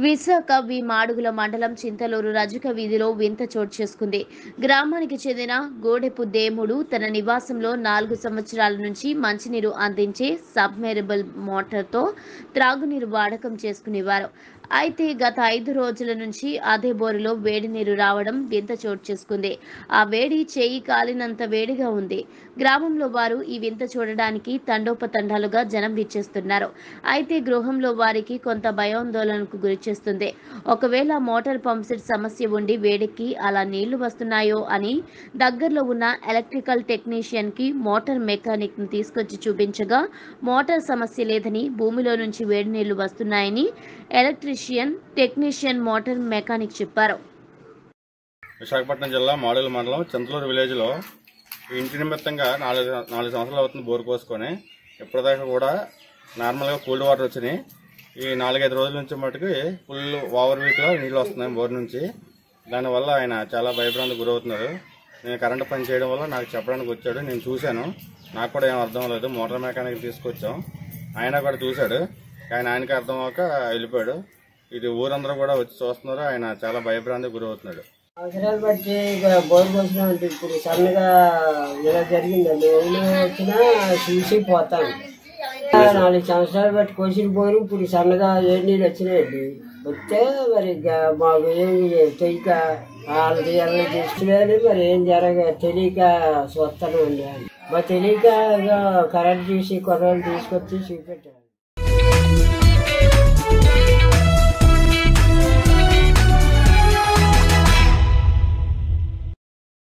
విశాఖ వి మాడుగుల మండలం చింతలూరు రజక వీధిలో వింత చోటు చేసుకుంది గ్రామానికి చెందిన గోడెపు దేముడు తన నివాసంలో నాలుగు సంవత్సరాల నుంచి మంచినీరు అందించే సబ్మెరబుల్ మోటార్తో త్రాగునీరు వాడకం చేసుకునేవారు అయితే గత ఐదు రోజుల నుంచి అదే బోరులో వేడి నీరు రావడం వింత చోటు చేసుకుంది ఆ వేడి చేయి కాలినంత వేడిగా ఉంది గ్రామంలో వారు ఈ వింత చూడడానికి తండోపతండాలుగా జనం విచ్చేస్తున్నారు అయితే గృహంలో వారికి కొంత భయాందోళనకు గురిచేస్తుంది ఒకవేళ మోటార్ పంప్ సెట్ సమస్య ఉండి వేడికి అలా నీళ్లు వస్తున్నాయో అని దగ్గరలో ఉన్న ఎలక్ట్రికల్ టెక్నీషియన్ కి మోటార్ మెకానిక్ ను తీసుకొచ్చి చూపించగా మోటార్ సమస్య లేదని భూమిలో నుంచి వేడి నీళ్లు వస్తున్నాయని ఎలక్ట్రీషియన్ టెక్నీషియన్ మోటార్ మెకానిక్ చెప్పారు విశాఖపట్నం జిల్లా మాడుగుల మండలం చింతలూరు విలేజ్లో ఈ ఇంటి నిమిత్తంగా నాలుగు నాలుగు సంవత్సరాలు అవుతుంది బోరు కోసుకొని ఇప్పటిదాకా కూడా నార్మల్గా కూల్డ్ వాటర్ వచ్చినాయి ఈ నాలుగైదు రోజుల నుంచి మటుకు ఫుల్ ఓవర్ వీక్లో నీళ్ళు వస్తున్నాయి బోర్ నుంచి దానివల్ల ఆయన చాలా భయభ్రాంతికి గురవుతున్నారు నేను కరెంట్ పని చేయడం వల్ల నాకు చెప్పడానికి వచ్చాడు నేను చూశాను నాకు కూడా ఏం అర్థం లేదు మోటార్ మెకానిక్ తీసుకొచ్చాం ఆయన కూడా చూశాడు కానీ ఆయనకి అర్థం అవ్వక వెళ్ళిపోయాడు ఇది ఊరందరూ కూడా వచ్చి చూస్తున్నారు ఆయన చాలా భయభ్రాంతికి గురవుతున్నాడు అవసరాలు బట్టి ఇక బోర్ పోసినా అంటే ఇప్పుడు సన్నగా ఇలా జరిగిందండి ఎవరు వచ్చినా చూసి పోతాను నాలుగు సంవత్సరాలు బట్టి కోసిన బోరు ఇప్పుడు సన్నగా ఏడు నీళ్ళు వచ్చినాయండి వస్తే మరి ఇక మాకు ఏమి తెలియక వాళ్ళకి ఎలా తీసుకుని మరి ఏం జరగ తెలియక చూస్తాను అండి మా తెలియక ఇక కరెంట్ తీసి కొర్రలు తీసుకొచ్చి చూపెట్టాను